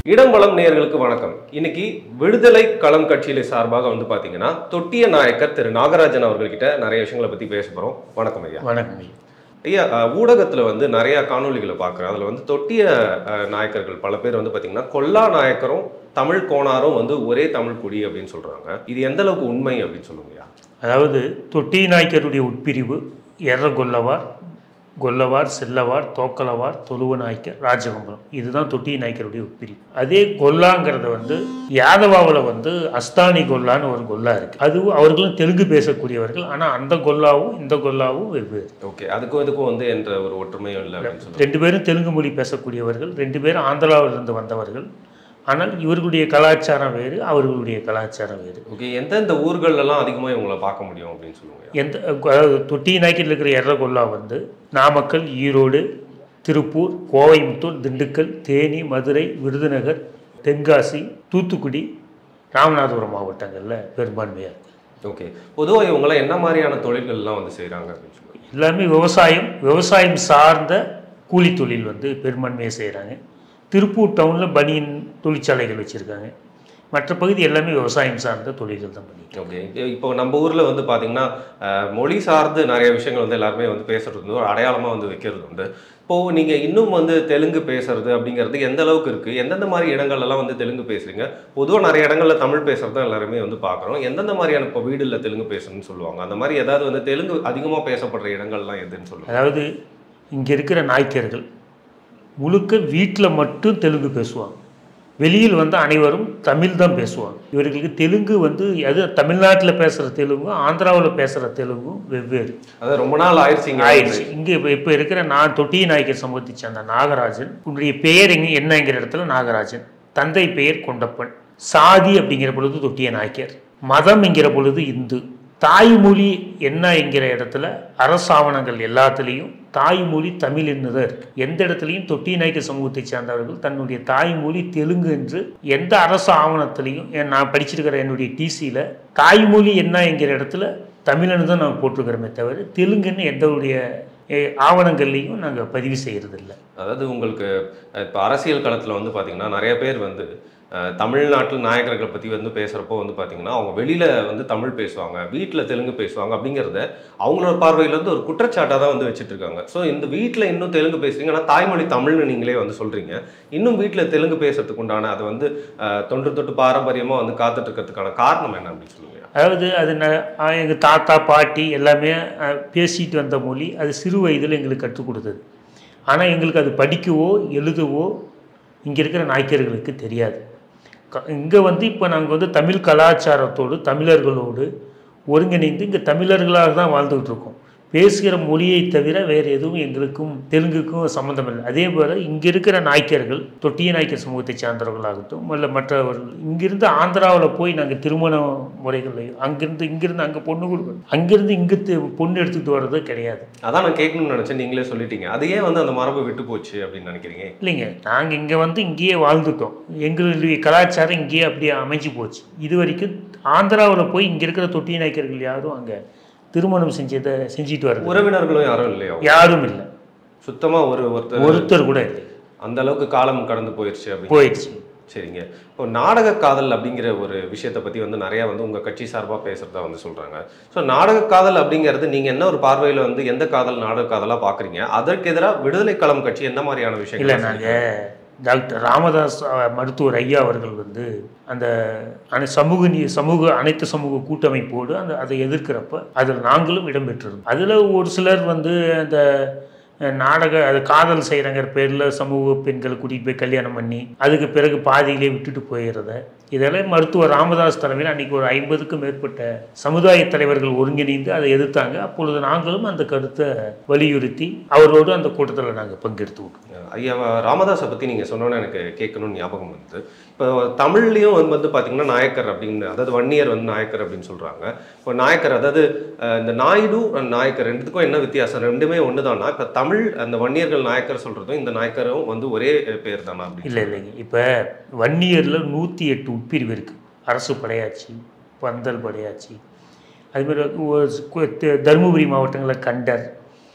இடம்பலம் நேயர்களுக்கு வணக்கம் இன்னைக்கு விடுதலை களம் கட்சியில சார்பாக வந்து பாத்தீங்கன்னா தொட்டிய நாயக்கர் திரு நாகராஜன் அவர்கள்கிட்ட நிறைய விஷயங்களை பத்தி பேச போறோம் வணக்கம் ஐயா வணக்கம் ஐயா. ஐயா அஹ், ஊடகத்துல வந்து நிறைய காணொளிகளை பார்க்குறேன் அதுல வந்து தொட்டிய அஹ், நாயக்கர்கள் பல பேர் வந்து பாத்தீங்கன்னா கொல்லா நாயக்கரும் தமிழ் கோணாரும் வந்து ஒரே தமிழ் குடி அப்படின்னு சொல்றாங்க இது எந்த அளவுக்கு உண்மை அப்படின்னு சொல்லுங்க ஐயா அதாவது தொட்டி நாய்க்கருடைய உட்பிரிவு எர்ர கொல்லவார் கொல்லவார் செல்லவார் தோக்கலவார் தொழுவ நாய்க்கர் ராஜகம்பரம் இதுதான் தொட்டி நாய்க்கருடைய உட்பிரிவு அதே கொல்லாங்கிறத வந்து யாதவாவில் வந்து அஸ்தானி கொல்லான்னு ஒரு கொல்லா இருக்கு அதுவும் அவர்களும் தெலுங்கு பேசக்கூடியவர்கள் ஆனால் அந்த கொல்லாவும் இந்த கொல்லாவும் வெவ்வேறு ஓகே அதுக்கும் இதுக்கும் வந்து என்ற ஒரு ஒற்றுமையும் இல்லை அப்படின்னு சொல்லுங்க ரெண்டு பேரும் தெலுங்கு மொழி பேசக்கூடியவர்கள் ரெண்டு பேரும் ஆந்திராவிலிருந்து வந்தவர்கள் ஆனால் இவர்களுடைய கலாச்சாரம் வேறு அவர்களுடைய கலாச்சாரம் வேறு ஓகே எந்தெந்த ஊர்கள்ல எல்லாம் அதிகமா இவங்களை பார்க்க முடியும் அப்படின்னு சொல்லுங்க ஐயா. எந்த அதாவது தொட்டி நாய்க்கில் இருக்கிற எர்ரகொல்லா வந்து நாமக்கல் ஈரோடு திருப்பூர் கோவைமுத்தூர் திண்டுக்கல் தேனி மதுரை விருதுநகர் தென்காசி தூத்துக்குடி ராமநாதபுரம் மாவட்டங்களில் பெரும்பான்மையாக இருக்குது ஓகே பொதுவாக இவங்கெல்லாம் என்ன மாதிரியான தொழில்கள்லாம் வந்து செய்றாங்க அப்படின்னு சொல்லுங்க எல்லாமே விவசாயம் விவசாயம் சார்ந்த கூலி தொழில் வந்து பெரும்பான்மையாக செய்கிறாங்க திருப்பூர் டவுனில் பனியன் தொழிற்சாலைகள் வச்சுருக்காங்க மற்ற பகுதி எல்லாமே விவசாயம் சார்ந்த தொழில்கள் தான் பண்ணி ஓகே இப்போ நம்ம ஊர்ல வந்து பாத்தீங்கன்னா அஹ், மொழி சார்ந்து நிறைய விஷயங்கள் வந்து எல்லாருமே வந்து பேசுறது வந்து ஒரு அடையாளமா வந்து வைக்கிறது உண்டு இப்போ நீங்க இன்னும் வந்து தெலுங்கு பேசுறது அப்படிங்கிறது எந்த அளவுக்கு இருக்கு எந்தெந்த மாதிரி இடங்கள்ல எல்லாம் வந்து தெலுங்கு பேசுறீங்க பொதுவா நிறைய இடங்கள்ல தமிழ் பேசுறது தான் எல்லாருமே வந்து பாக்குறோம் எந்தெந்த மாதிரியான இப்போ வீடுல தெலுங்கு பேசணும்னு சொல்லுவாங்க அந்த மாதிரி ஏதாவது வந்து தெலுங்கு அதிகமா பேசப்படுற இடங்கள்லாம் எதுன்னு சொல்லுவாங்க அதாவது இங்கே இருக்கிற நாய்க்கர்கள் முழுக்க வீட்டில் மட்டும் தெலுங்கு பேசுவாங்க வெளியில் வந்து அனைவரும் தமிழ் தான் பேசுவாங்க இவர்களுக்கு தெலுங்கு வந்து அது தமிழ்நாட்டில் பேசுகிற தெலுங்கும் ஆந்திராவில் பேசுகிற தெலுங்கும் வெவ்வேறு அதாவது ரொம்ப நாள் ஆயிடுச்சிங்க ஆயிடுச்சு இங்கே இப்போ இப்போ இருக்கிற நான் தொட்டிய நாயக்கர் சமூகத்தை சேர்ந்த நாகராஜன் உன்னுடைய பெயர் எங்க என்னங்கிற இடத்துல நாகராஜன் தந்தை பெயர் கொண்டப்பன் சாதி அப்படிங்கிற பொழுது தொட்டிய நாயக்கர் மதம் என்கிற பொழுது இந்து தாய்மொழி என்ன என்கிற இடத்துல அரசாவணங்கள் எல்லாத்துலேயும் தாய்மொழி தமிழ் என்னதான் இருக்கு எந்த இடத்துலையும் தொட்டி நாயக்க சமூகத்தை சேர்ந்தவர்கள் தன்னுடைய தாய்மொழி தெலுங்கு என்று எந்த அரசு ஆவணத்திலையும் ஏன் நான் படிச்சிருக்கிற என்னுடைய டிசியில் தாய்மொழி என்ன என்கிற இடத்துல தமிழன்னு தான் நாங்கள் போட்டிருக்கிறோமே தவிர தெலுங்குன்னு எந்தவுடைய அஹ், ஆவணங்கள்லையும் நாங்கள் பதிவு செய்கிறதில்ல அதாவது உங்களுக்கு அஹ், இப்போ அரசியல் களத்தில் வந்து பார்த்தீங்கன்னா நிறைய பேர் வந்து அஹ், தமிழ்நாட்டில் நாயக்கர்களை பற்றி வந்து பேசுகிறப்போ வந்து பார்த்தீங்கன்னா அவங்க வெளியில் வந்து தமிழ் பேசுவாங்க வீட்டில் தெலுங்கு பேசுவாங்க அப்படிங்கிறத அவங்களோட பார்வையில இருந்து ஒரு குற்றச்சாட்டாக தான் வந்து வச்சுட்டு இருக்காங்க ஸோ இந்த வீட்டில் இன்னும் தெலுங்கு பேசுறீங்க ஆனால் தாய்மொழி தமிழ்னு நீங்களே வந்து சொல்கிறீங்க இன்னும் வீட்டில் தெலுங்கு பேசுறதுக்கு உண்டான அதை வந்து அஹ், தொன்று தொட்டு பாரம்பரியமாக வந்து காத்துட்டு இருக்கிறதுக்கான காரணம் என்ன அப்படின்னு சொல்லுங்க அதாவது அது எங்கள் தாத்தா பாட்டி எல்லாமே அஹ், பேசிட்டு வந்த மொழி அது சிறு வயதில் எங்களுக்கு கற்றுக் கொடுத்தது ஆனால் எங்களுக்கு அது படிக்கவோ எழுதவோ இங்கே இருக்கிற நாய்க்கர்களுக்கு தெரியாது இங்கே வந்து இப்போ நாங்கள் வந்து தமிழ் கலாச்சாரத்தோடு தமிழர்களோடு ஒருங்கிணைந்து இங்கே தமிழர்களாக தான் வாழ்ந்துகிட்டு இருக்கோம் பேசுகிற மொழியை தவிர வேறு எதுவும் எங்களுக்கும் தெலுங்குக்கும் சம்மந்தம் இல்லை அதே போல் இங்கே இருக்கிற நாய்க்கர்கள் தொட்டிய நாய்க்கர் சமூகத்தை சார்ந்தவர்களாகட்டும் இல்லை மற்றவர்கள் இங்கிருந்து ஆந்திராவில் போய் நாங்கள் திருமண முறைகளையும் அங்கிருந்து இங்கிருந்து அங்கே பொண்ணு கொடுக்கணும் அங்கிருந்து இங்கே தி- பொண்ணு எடுத்துகிட்டு வர்றது கிடையாது அதான் நான் கேட்கணும்னு நினச்சேன் நீங்களே சொல்லிட்டீங்க அது ஏன் வந்து அந்த மரபு விட்டு போச்சு அப்படின்னு நினைக்கிறீங்க இல்லைங்க நாங்கள் இங்கே வந்து இங்கேயே வாழ்ந்துட்டோம் எங்களுடைய கலாச்சாரம் இங்கேயே அப்படியே அமைஞ்சு போச்சு இது வரைக்கும் ஆந்திராவில் போய் இங்கே இருக்கிற தொட்டி நாய்க்கர்கள் யாரும் அங்கே திருமணம் செஞ்சதை செஞ்சுட்டு வர்றது உறவினர்களும் யாரும் இல்லையா யாரும் இல்லை சுத்தமா ஒரு ஒருத்தர் ஒருத்தர் கூட இல்லை அந்த அளவுக்கு காலம் கடந்து போயிடுச்சு அப்படின்னு போயிடுச்சு சரிங்க இப்போ நாடக காதல் அப்படிங்கிற ஒரு விஷயத்தை பத்தி வந்து நிறைய வந்து உங்க கட்சி சார்பா பேசுறதா வந்து சொல்றாங்க ஸோ நாடக காதல் அப்படிங்கிறது நீங்க என்ன ஒரு பார்வையில வந்து எந்த காதல் நாடக காதலா பாக்குறீங்க அதற்கு எதிராக விடுதலை களம் கட்சி என்ன மாதிரியான இல்லை விஷயங்கள் நாங்கள் டாக்டர் ராமதாஸ் அஹ், மருத்துவர் ஐயா அவர்கள் வந்து அந்த அனை சமூக நீ சமூக அனைத்து சமூக கூட்டமைப்போடு அந்த அதை எதிர்க்கிறப்ப அதில் நாங்களும் இடம்பெற்றிருந்தோம் அதில் ஒரு சிலர் வந்து அந்த அஹ், நாடக அது காதல் செய்கிறங்கிற பேரில் சமூக பெண்களை கூட்டிகிட்டு போய் கல்யாணம் பண்ணி அதுக்கு பிறகு பாதியிலே விட்டுட்டு போயிடுறத இதெல்லாம் மருத்துவர் ராமதாஸ் தலைமையில் அன்றைக்கி ஒரு ஐம்பதுக்கும் மேற்பட்ட சமுதாய தலைவர்கள் ஒருங்கிணைந்து அதை எதிர்த்தாங்க அப்பொழுது நாங்களும் அந்த கருத்தை வலியுறுத்தி அவரோடு அந்த கூட்டத்தில் நாங்கள் பங்கெடுத்துக்கிட்டோம் ஐயா ராமதாஸை பத்தி நீங்க சொன்னோன்னு எனக்கு கேட்கணும்னு ஞாபகம் வந்து இப்போ தமிழ்லையும் வந்து வந்து பாத்தீங்கன்னா நாயக்கர் அப்படின்னு அதாவது வன்னியர் வந்து நாயக்கர் அப்படின்னு சொல்றாங்க இப்போ நாயக்கர் அதாவது அஹ், இந்த நாயுடு and நாயக்கர் ரெண்டுத்துக்கும் என்ன வித்தியாசம் ரெண்டுமே ஒன்று தானா இப்போ தமிழ் அந்த வன்னியர்கள் நாயக்கர் சொல்றதும் இந்த நாயக்கரும் வந்து ஒரே பேர் தானா அப்படின்னு இல்லை இல்லைங்க இப்போ வன்னியரில் நூற்றி எட்டு உட்பிரிவு இருக்குது அரசு படையாச்சி பந்தல் படையாச்சி அதுமாதிரி ஒரு கு- த- தருமபுரி மாவட்டங்களில் கண்டர்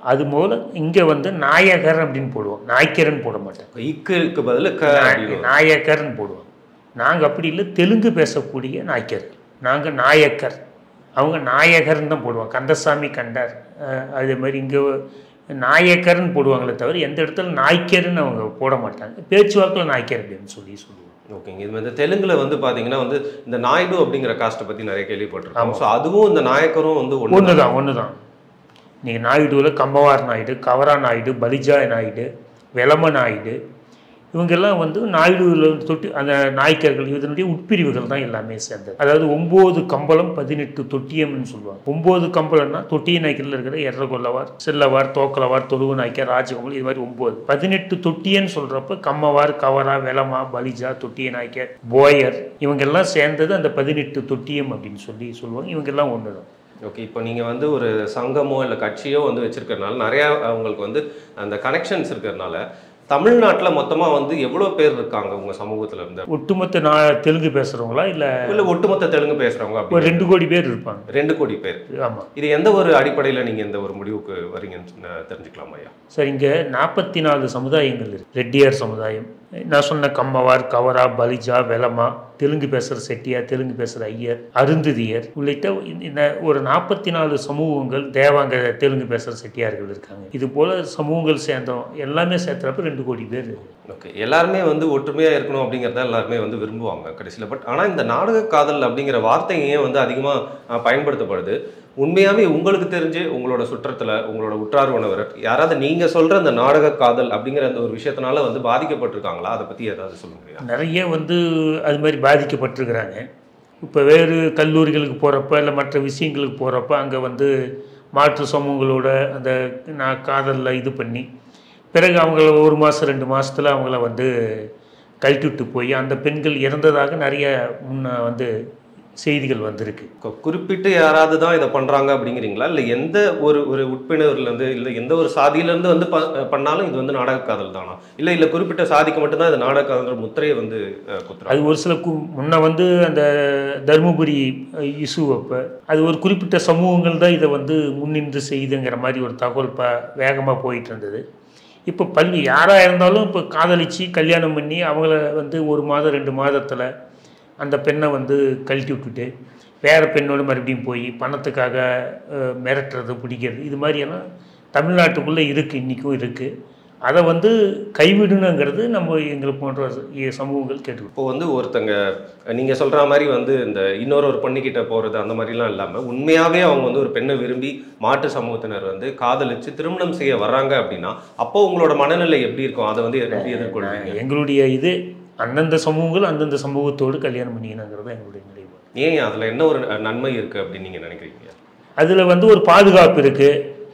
அது போல இங்கே வந்து நாயகர் அப்படின்னு போடுவோம் நாய்க்கரன் போட மாட்டேன் இக்கு பதிலு க அப்படின்னு நாயக்கர்னு போடுவோம் நாங்கள் அப்படி இல்லை தெலுங்கு பேசக்கூடிய நாய்க்கர்கள் நாங்கள் நாயக்கர் அவங்க நாயகர்னு தான் போடுவோம் கந்தசாமி கண்டார் அஹ் அதே மாதிரி இங்கே நாயக்கர்னு போடுவாங்களே தவிர எந்த இடத்துல நாய்க்கர்னு அவங்க போட மாட்டாங்க பேச்சுவாக்கில் நாய்க்கர் அப்படின்னு சொல்லி சொல்லுவோம் ஓகேங்க இது வந்து தெலுங்குல வந்து பாத்தீங்கன்னா வந்து இந்த நாயுடு அப்படிங்கிற காஸ்ட்டை பத்தி நிறைய கேள்விப்பட்டிருக்கோம் ஸோ அதுவும் இந்த நாயக்கரும் வந்து ஒன்று ஒன்று தான் ஒன்று தான் நீங்கள் நாயுடுவில் கம்பவார் நாயுடு கவரா நாயுடு பலிஜா நாயுடு வெலம நாயுடு இவங்கெல்லாம் வந்து நாயுடுவில் தொட்டி அந்த நாய்க்கர்கள் இதனுடைய உட்பிரிவுகள் தான் எல்லாமே சேர்ந்தது அதாவது ஒம்பது கம்பளம் பதினெட்டு தொட்டியம்னு சொல்லுவாங்க ஒம்பது கம்பளம்னா தொட்டிய நாய்க்கரில் இருக்கிற எர்ரகொல்லவார் செல்லவார் தோக்கலவார் தொழுவு நாய்க்கர் ராஜகோமல் இது மாதிரி ஒம்பது பதினெட்டு தொட்டியன்னு சொல்கிறப்ப கம்மவார் கவரா வெலமா பலிஜா தொட்டிய நாய்க்கர் போயர் இவங்கெல்லாம் சேர்ந்தது அந்த பதினெட்டு தொட்டியம் அப்படின்னு சொல்லி சொல்லுவாங்க இவங்கெல்லாம் ஒன்று தான் ஓகே இப்போ நீங்க வந்து ஒரு சங்கமோ இல்லை கட்சியோ வந்து வச்சிருக்கறனால நிறைய உங்களுக்கு வந்து அந்த கனெக்ஷன்ஸ் இருக்கிறதுனால தமிழ்நாட்டுல மொத்தமா வந்து எவ்வளவு பேர் இருக்காங்க உங்க சமூகத்துல இருந்து ஒட்டுமொத்த நான் தெலுங்கு பேசுகிறவங்களா இல்லை இல்ல ஒட்டுமொத்த தெலுங்கு பேசுறவங்க ஒரு அப்படி ரெண்டு கோடி பேர் இருப்பாங்க ரெண்டு கோடி பேர் ஆமாம் இது எந்த ஒரு அடிப்படையில நீங்க இந்த ஒரு முடிவுக்கு வரீங்கன்னு சொன்ன- தெரிஞ்சுக்கலாமா ஐயா சார் இங்கே நாற்பத்தி நாலு சமுதாயங்கள் இருக்கு ரெட்டியார் சமுதாயம் நான் சொன்ன கம்மவார் கவரா பலிஜா வெலமா தெலுங்கு பேசுகிற செட்டியார் தெலுங்கு பேசுகிற ஐயர் அருந்ததியர் உள்ளிட்ட இந்த- இந்த ஒரு நாற்பத்தி நாலு சமூகங்கள் தேவாங்க தெலுங்கு பேசுகிற செட்டியார்கள் இருக்காங்க இது போல் சமூகங்கள் சேர்ந்தோம் எல்லாமே சேர்த்துறப்ப ரெண்டு கோடி பேர் ஓகே எல்லாருமே வந்து ஒற்றுமையா இருக்கணும் அப்படிங்கிறத எல்லாருமே வந்து விரும்புவாங்க கடைசியில் பட் ஆனா இந்த நாடக காதல் அப்படிங்கிற வார்த்தை ஏன் வந்து அதிகமா அஹ், பயன்படுத்தப்படுது உண்மையாவே உங்களுக்கு தெரிஞ்சு உங்களோட சுற்றத்துல உங்களோட உற்றார் உணவர் யாராவது நீங்க சொல்ற அந்த நாடக காதல் அப்படிங்கிற அந்த ஒரு விஷயத்தினால வந்து பாதிக்கப்பட்டிருக்காங்களா அதை பத்தி ஏதாவது சொல்லுங்க ஐயா. நிறைய வந்து அது மாதிரி பாதிக்கப்பட்டிருக்கிறாங்க இப்போ வேறு கல்லூரிகளுக்கு போகிறப்ப இல்லை மற்ற விஷயங்களுக்கு போகிறப்ப அங்கே வந்து மாற்று சமூகங்களோட அந்த நான் காதலில் இது பண்ணி பிறகு அவங்கள ஒரு மாதம் ரெண்டு மாதத்தில் அவங்கள வந்து கழட்டி விட்டு போய் அந்த பெண்கள் இறந்ததாக நிறைய முன்ன வந்து செய்திகள் வந்திருக்கு கு- குறிப்பிட்டு யாராவது தான் இதை பண்றாங்க அப்படிங்கிறீங்களா இல்ல எந்த ஒரு ஒரு உட்பினர்ல இருந்து இல்ல எந்த ஒரு சாதியில இருந்து வந்து ப- பண்ணாலும் இது வந்து நாடக காதல் தானா இல்ல இல்ல குறிப்பிட்ட சாதிக்கு மட்டும்தான் இது நாடக காதல் முத்திரையை வந்து அஹ், குத்துறாங்க அது ஒரு சில கு முன்ன வந்து அந்த தருமபுரி இஷ்யூ அப்போ அது ஒரு குறிப்பிட்ட சமூகங்கள் தான் இதை வந்து முன்னின்று செய்துங்கிற மாதிரி ஒரு தகவல் ப வேகமாக போயிட்டு இருந்தது இப்போ பள்ளி யாராக இருந்தாலும் இப்போ காதலிச்சு கல்யாணம் பண்ணி அவங்கள வந்து ஒரு மாதம் ரெண்டு மாதத்தில் அந்த பெண்ணை வந்து கழட்டி விட்டுட்டு வேறு பெண்ணோடு மறுபடியும் போய் பணத்துக்காக அஹ், மிரட்டுறது பிடிக்கிறது இது மாதிரியெல்லாம் தமிழ்நாட்டுக்குள்ளே இருக்குது இன்றைக்கும் இருக்குது அதை வந்து கைவிடணுங்கிறது நம்ம எங்களை போன்ற ச- சமூகங்கள் கேட்டுக்கணும் இப்போ வந்து ஒருத்தங்க நீங்க சொல்ற மாதிரி வந்து இந்த இன்னொரு ஒரு பொண்ணுகிட்ட போறது அந்த மாதிரிலாம் இல்லாம உண்மையாவே அவங்க வந்து ஒரு பெண்ணை விரும்பி மாட்டு சமூகத்தினர் வந்து காதலிச்சு திருமணம் செய்ய வர்றாங்க அப்படின்னா அப்போ உங்களோட மனநிலை எப்படி இருக்கும் அதை வந்து எப்படி எதிர்கொள்வீங்க எங்களுடைய இது அந்தந்த சமூகங்கள் அந்தந்த சமூகத்தோடு கல்யாணம் பண்ணிக்கணுங்கிறது தான் எங்களுடைய நிலைப்பாடு ஏன் அதுல என்ன ஒரு நன்மை இருக்கு அப்படின்னு நீங்க நினைக்கிறீங்க அதில் வந்து ஒரு பாதுகாப்பு இருக்குது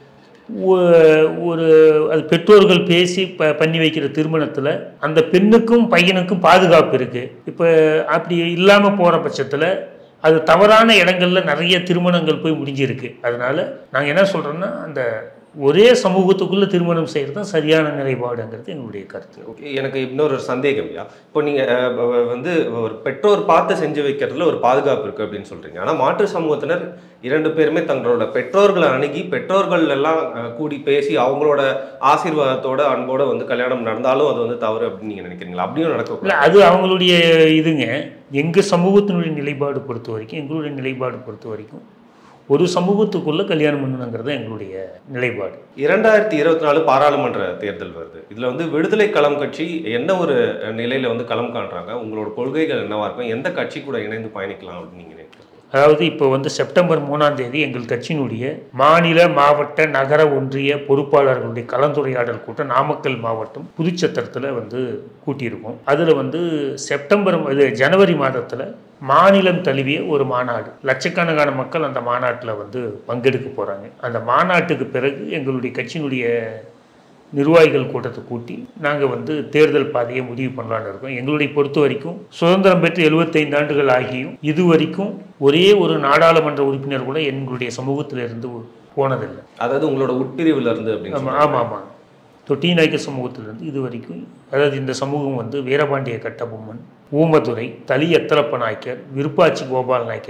ஒரு அது பெற்றோர்கள் பேசி ப பண்ணி வைக்கிற திருமணத்தில் அந்த பெண்ணுக்கும் பையனுக்கும் பாதுகாப்பு இருக்குது இப்போ அப்படி இல்லாமல் போகிற பட்சத்தில் அது தவறான இடங்கள்ல நிறைய திருமணங்கள் போய் முடிஞ்சிருக்கு அதனால நாங்கள் என்ன சொல்கிறோன்னா அந்த ஒரே சமூகத்துக்குள்ளே திருமணம் செய்கிறது தான் சரியான நிலைப்பாடுங்கிறது எங்களுடைய கருத்து ஓகே எனக்கு இன்னொரு ஒரு சந்தேகம் ஐயா இப்போ நீங்கள் வந்து ஒரு பெற்றோர் பார்த்து செஞ்சு வைக்கிறதுல ஒரு பாதுகாப்பு இருக்குது அப்படின்னு சொல்கிறீங்க ஆனால் மாற்று சமூகத்தினர் இரண்டு பேருமே தங்களோட பெற்றோர்களை அணுகி பெற்றோர்கள் எல்லாம் அஹ், கூடி பேசி அவங்களோட ஆசீர்வாதத்தோட அன்போட வந்து கல்யாணம் நடந்தாலும் அது வந்து தவறு அப்படின்னு நீங்கள் நினைக்கிறீங்களா அப்படியும் இல்லை நடக்கக்கூடாது அது அவங்களுடைய இதுங்க எங்கள் சமூகத்தினுடைய நிலைப்பாடு பொறுத்த வரைக்கும் எங்களுடைய நிலைப்பாடு பொறுத்த வரைக்கும் ஒரு சமூகத்துக்குள்ளே கல்யாணம் பண்ணணுங்கிறது தான் எங்களுடைய நிலைப்பாடு இரண்டாயிரத்தி இருபத்தி நாலு பாராளுமன்ற தேர்தல் வருது இதில் வந்து விடுதலை களம் கட்சி என்ன ஒரு நிலையில் வந்து களம் காண்றாங்க உங்களோட கொள்கைகள் என்னவா இருக்கும் எந்த கட்சி கூட இணைந்து பயணிக்கலாம் அப்படின்னு நீங்கள் நினைக்கிறீங்க அதாவது இப்போ வந்து செப்டம்பர் மூணாம் தேதி எங்கள் கட்சியினுடைய மாநில மாவட்ட நகர ஒன்றிய பொறுப்பாளர்களுடைய கலந்துரையாடல் கூட்டம் நாமக்கல் மாவட்டம் புதுச்சத்திரத்தில் வந்து கூட்டியிருக்கோம் அதில் வந்து செப்டம்பர் இது ஜனவரி மாதத்தில் மாநிலம் தழுவிய ஒரு மாநாடு லட்சக்கணக்கான மக்கள் அந்த மாநாட்டில் வந்து பங்கெடுக்க போகிறாங்க அந்த மாநாட்டுக்கு பிறகு எங்களுடைய கட்சியினுடைய நிர்வாகிகள் கூட்டத்தை கூட்டி நாங்கள் வந்து தேர்தல் பாதையை முடிவு பண்ணலான்னு இருக்கோம் எங்களுடைய பொறுத்த வரைக்கும் சுதந்திரம் பெற்று 75 ஆண்டுகள் ஆகியும் இதுவரைக்கும் ஒரே ஒரு நாடாளுமன்ற உறுப்பினர் கூட எங்களுடைய சமூகத்தில் இருந்து போனதில்லை அதாவது உங்களோட உட்பிரிவுல இருந்து அப்படின்னு ஆமாம் ஆமாம் ஆமாம் தொட்டி நாயக்க சமூகத்திலிருந்து இது வரைக்கும் அதாவது இந்த சமூகம் வந்து வீரபாண்டிய கட்டபொம்மன் ஊமதுரை தலி எத்தலப்ப நாயக்கர் விருப்பாச்சி கோபால் நாயக்கர்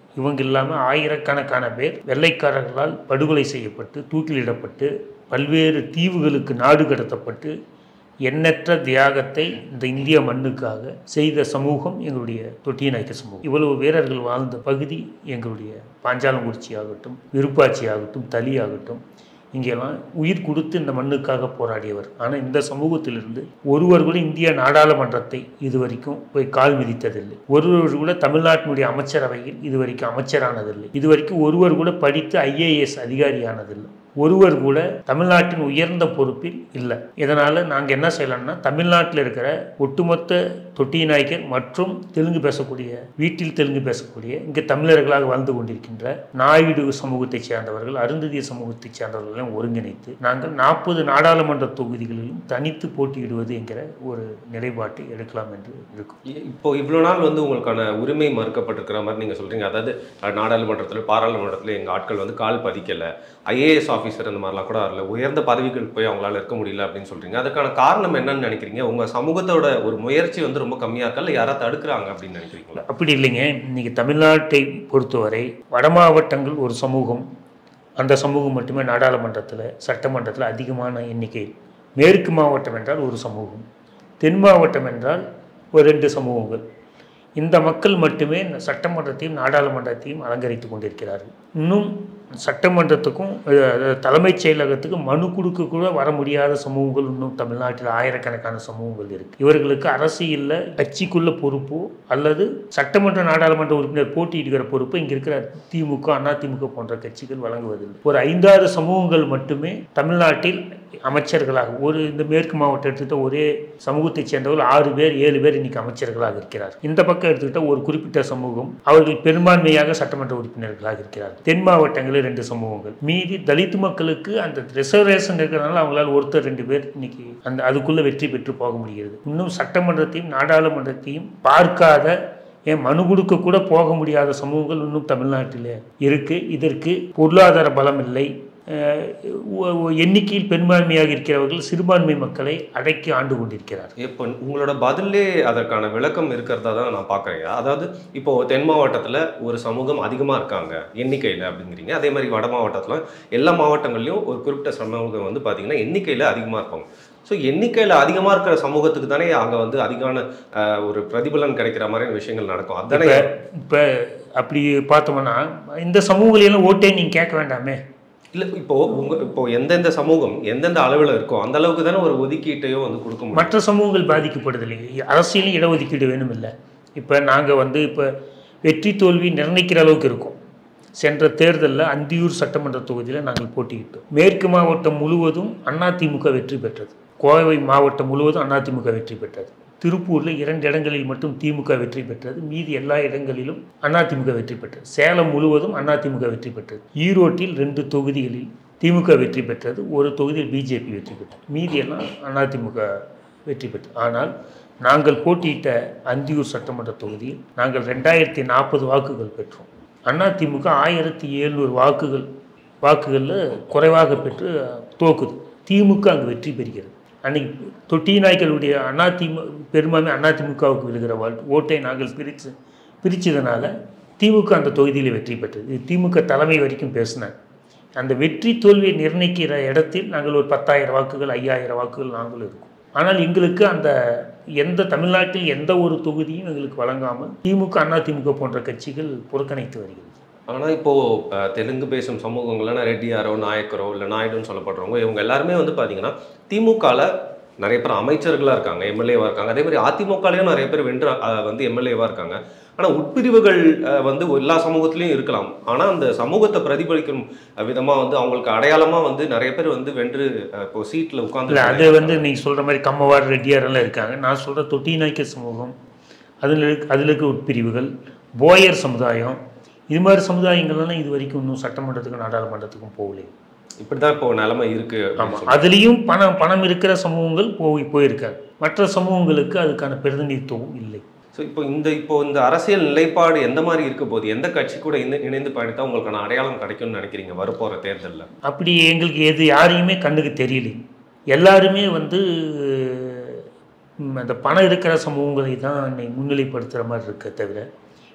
இவங்க இல்லாமல் ஆயிரக்கணக்கான பேர் வெள்ளைக்காரர்களால் படுகொலை செய்யப்பட்டு தூக்கிலிடப்பட்டு பல்வேறு தீவுகளுக்கு நாடு கடத்தப்பட்டு எண்ணற்ற தியாகத்தை இந்த இந்திய மண்ணுக்காக செய்த சமூகம் எங்களுடைய தொட்டியநாயக்க சமூகம் இவ்வளவு வீரர்கள் வாழ்ந்த பகுதி எங்களுடைய பாஞ்சாலங்குறிச்சி ஆகட்டும் விருப்பாச்சி ஆகட்டும் தளி ஆகட்டும் இங்கெல்லாம் உயிர் கொடுத்து இந்த மண்ணுக்காக போராடியவர் ஆனால் இந்த சமூகத்திலிருந்து ஒருவர் கூட இந்திய நாடாளுமன்றத்தை இதுவரைக்கும் போய் கால் மிதித்ததில்லை ஒருவர் கூட தமிழ்நாட்டினுடைய அமைச்சரவையில் இதுவரைக்கும் அமைச்சரானதில்லை இதுவரைக்கும் ஒருவர் கூட படித்து ஐஏஎஸ் அதிகாரியானதில்லை ஒருவர் கூட தமிழ்நாட்டின் உயர்ந்த பொறுப்பில் இல்லை இதனால் நாங்கள் என்ன செய்யலாம்னா தமிழ்நாட்டில் இருக்கிற ஒட்டுமொத்த தொட்டி நாயக்கர் மற்றும் தெலுங்கு பேசக்கூடிய வீட்டில் தெலுங்கு பேசக்கூடிய இங்கே தமிழர்களாக வாழ்ந்து கொண்டிருக்கின்ற நாயுடு சமூகத்தைச் சேர்ந்தவர்கள் அருந்ததிய சமூகத்தைச் சேர்ந்தவர்களையும் ஒருங்கிணைத்து நாங்கள் நாற்பது நாடாளுமன்ற தொகுதிகளிலும் தனித்து போட்டியிடுவது என்கிற ஒரு நிலைப்பாட்டை எடுக்கலாம் என்று இருக்கும் இ- இப்போ இவ்வளோ நாள் வந்து உங்களுக்கான உரிமை மறுக்கப்பட்டிருக்கிற மாதிரி நீங்கள் சொல்கிறீங்க அதாவது அஹ், நாடாளுமன்றத்தில் பாராளுமன்றத்தில் எங்கள் ஆட்கள் வந்து கால் பதிக்கலை ஐஏஎஸ் ஆஃபீஸர் அந்த மாதிரிலாம் கூட வரல உயர்ந்த பதவிகளுக்கு போய் அவங்களால இருக்க முடியல அப்படின்னு சொல்கிறீங்க அதுக்கான காரணம் என்னன்னு நினைக்கிறீங்க உங்கள் சமூகத்தோட ஒரு முயற்சி வந்து ரொம்ப கம்மியாக இருக்கா இல்லை யாராவது தடுக்கிறாங்க அப்படின்னு நினைக்கிறீங்களா அப்படி இல்லைங்க இன்னைக்கு தமிழ்நாட்டை பொறுத்தவரை வட மாவட்டங்கள் ஒரு சமூகம் அந்த சமூகம் மட்டுமே நாடாளுமன்றத்தில் சட்டமன்றத்தில் அதிகமான எண்ணிக்கை மேற்கு மாவட்டம் என்றால் ஒரு சமூகம் தென் மாவட்டம் என்றால் ஒரு ரெண்டு சமூகங்கள் இந்த மக்கள் மட்டுமே இந்த சட்டமன்றத்தையும் நாடாளுமன்றத்தையும் அலங்கரித்து கொண்டிருக்கிறார்கள் இன்னும் சட்டமன்றத்துக்கும் அஹ், தலைமைச் செயலகத்துக்கும் மனு கொடுக்க கூட வர முடியாத சமூகங்கள் இன்னும் தமிழ்நாட்டில் ஆயிரக்கணக்கான சமூகங்கள் இருக்கு இவர்களுக்கு அரசியலில் கட்சிக்குள்ள பொறுப்போ அல்லது சட்டமன்ற நாடாளுமன்ற உறுப்பினர் போட்டியிடுகிற பொறுப்போ இங்கே இருக்கிற திமுக அதிமுக போன்ற கட்சிகள் வழங்குவதில்லை ஒரு ஐந்தாறு சமூகங்கள் மட்டுமே தமிழ்நாட்டில் அமைச்சர்களாக ஒரு இந்த மேற்கு மாவட்டம் எடுத்துக்கிட்ட ஒரே சமூகத்தைச் சேர்ந்தவர்கள் ஆறு பேர் ஏழு பேர் இன்னைக்கு அமைச்சர்களாக இருக்கிறார் இந்த பக்கம் எடுத்துக்கிட்ட ஒரு குறிப்பிட்ட சமூகம் அவர்கள் பெரும்பான்மையாக சட்டமன்ற உறுப்பினர்களாக இருக்கிறார் தென் மாவட்டங்களில் ரெண்டு சமூகங்கள் மீதி தலித் மக்களுக்கு அந்த ரிசர்வேஷன் இருக்கிறதுனால அவங்களால ஒருத்தர் ரெண்டு பேர் இன்னைக்கு அந்த அதுக்குள்ள வெற்றி பெற்று போக முடிகிறது இன்னும் சட்டமன்றத்தையும் நாடாளுமன்றத்தையும் பார்க்காத ஏன் மனு கொடுக்க கூட போக முடியாத சமூகங்கள் இன்னும் தமிழ்நாட்டில் இருக்கு இதற்கு பொருளாதார பலம் இல்லை அஹ் ஒ- ஒ- எண்ணிக்கையில் பெரும்பான்மையாக இருக்கிறவர்கள் சிறுபான்மை மக்களை அடக்கி ஆண்டு கொண்டிருக்கிறார் இப்போ உங்களோட பதிலே அதற்கான விளக்கம் இருக்கிறதா தான் நான் பார்க்குறேன் அதாவது இப்போ தென் மாவட்டத்தில் ஒரு சமூகம் அதிகமாக இருக்காங்க எண்ணிக்கையில் அப்படிங்கிறீங்க அதே மாதிரி வட மாவட்டத்தில் எல்லா மாவட்டங்கள்லையும் ஒரு குறிப்பிட்ட சமூகம் வந்து பார்த்தீங்கன்னா எண்ணிக்கையில் அதிகமாக இருப்பாங்க ஸோ எண்ணிக்கையில் அதிகமாக இருக்கிற சமூகத்துக்கு தானே அங்கே வந்து அதிகமான அஹ், ஒரு பிரதிபலன் கிடைக்கிற மாதிரியான விஷயங்கள் நடக்கும் அதானே இப்போ இப்போ அப்படி பார்த்தோம்னா இந்த சமூகங்களெல்லாம் ஓட்டே நீங்கள் கேட்க வேண்டாமே இல்லை இப்போ உங்க இப்போ எந்தெந்த சமூகம் எந்தெந்த அளவில் இருக்கோ அந்த அளவுக்கு தானே ஒரு ஒதுக்கீட்டையோ வந்து கொடுக்க முடியும் மற்ற சமூகங்கள் பாதிக்கப்படுதில்லை அரசியலும் இடஒதுக்கீடு வேணும் இல்லை இப்போ நாங்கள் வந்து இப்போ வெற்றி தோல்வி நிர்ணயிக்கிற அளவுக்கு இருக்கோம் சென்ற தேர்தலில் அந்தியூர் சட்டமன்ற தொகுதியில் நாங்கள் போட்டியிட்டோம் மேற்கு மாவட்டம் முழுவதும் அதிமுக வெற்றி பெற்றது கோவை மாவட்டம் முழுவதும் அதிமுக வெற்றி பெற்றது திருப்பூரில் இரண்டு இடங்களில் மட்டும் திமுக வெற்றி பெற்றது மீதி எல்லா இடங்களிலும் அதிமுக வெற்றி பெற்றது சேலம் முழுவதும் அதிமுக வெற்றி பெற்றது ஈரோட்டில் ரெண்டு தொகுதிகளில் திமுக வெற்றி பெற்றது ஒரு தொகுதியில் பிஜேபி வெற்றி பெற்றது மீதி எல்லாம் அதிமுக வெற்றி பெற்றது ஆனால் நாங்கள் போட்டியிட்ட அந்தியூர் சட்டமன்ற தொகுதியில் நாங்கள் ரெண்டாயிரத்தி நாற்பது வாக்குகள் பெற்றோம் அதிமுக ஆயிரத்தி எழுநூறு வாக்குகள் வாக்குகளில் குறைவாக பெற்று தோக்குது திமுக அங்கு வெற்றி பெறுகிறது அன்னைக்கு தொட்டி நாய்களுடைய அதிமு பெரும்பான்மை அதிமுகவுக்கு விழுகிற வாழ் ஓட்டை நாங்கள் பிரித்து பிரித்ததுனால திமுக அந்த தொகுதியில் வெற்றி பெற்றது இது திமுக தலைமை வரைக்கும் பேசினாங்க அந்த வெற்றி தோல்வியை நிர்ணயிக்கிற இடத்தில் நாங்கள் ஒரு பத்தாயிரம் வாக்குகள் ஐயாயிரம் வாக்குகள் நாங்களும் இருக்கோம் ஆனால் எங்களுக்கு அந்த எந்த தமிழ்நாட்டில் எந்த ஒரு தொகுதியும் எங்களுக்கு வழங்காமல் திமுக அதிமுக போன்ற கட்சிகள் புறக்கணித்து வருகிறது ஆனால் இப்போ அஹ், தெலுங்கு பேசும் சமூகங்கள்லாம் ரெட்டியாரோ நாயக்கரோ இல்லை நாயுடுன்னு சொல்லப்படுறவங்க இவங்க எல்லாருமே வந்து பார்த்தீங்கன்னா திமுகவில் நிறைய பேர் அமைச்சர்களாக இருக்காங்க எம்எல்ஏவாக இருக்காங்க அதே மாதிரி அதிமுகலையும் நிறைய பேர் வென்று அஹ், வந்து எம்எல்ஏவாக இருக்காங்க ஆனால் உட்பிரிவுகள் அஹ், வந்து எல்லா சமூகத்திலையும் இருக்கலாம் ஆனால் அந்த சமூகத்தை பிரதிபலிக்கும் விதமாக வந்து அவங்களுக்கு அடையாளமாக வந்து நிறைய பேர் வந்து வென்று அஹ், இப்போ சீட்டில் இல்லை உட்காந்து அது வந்து நீங்கள் சொல்கிற மாதிரி கம்மவார் ரெட்டியார் எல்லாம் இருக்காங்க நான் சொல்கிற தொட்டி நாய்க்க சமூகம் அதில் இருக்க அதில் இருக்க உட்பிரிவுகள் போயர் சமுதாயம் இது மாதிரி சமுதாயங்கள்லாம் இது வரைக்கும் இன்னும் சட்டமன்றத்துக்கும் நாடாளுமன்றத்துக்கும் போகலை இப்படி தான் இப்போ நிலைமை இருக்குது ஆமாம் அதுலேயும் பணம் பணம் இருக்கிற சமூகங்கள் போய் போயிருக்காங்க மற்ற சமூகங்களுக்கு அதுக்கான பிரதிநிதித்துவம் இல்லை ஸோ இப்போ இந்த இப்போ இந்த அரசியல் நிலைப்பாடு எந்த மாதிரி இருக்க போகுது எந்த கட்சி கூட இணை- இணைந்து பயணித்தா உங்களுக்கான அடையாளம் கிடைக்கும்னு நினைக்கிறீங்க வரப்போகிற தேர்தலில் அப்படி எங்களுக்கு எது யாரையுமே கண்ணுக்கு தெரியல எல்லாருமே வந்து ம், அந்த பணம் இருக்கிற சமூகங்களை தான் இன்னைக்கு முன்னிலைப்படுத்துகிற மாதிரி இருக்க தவிர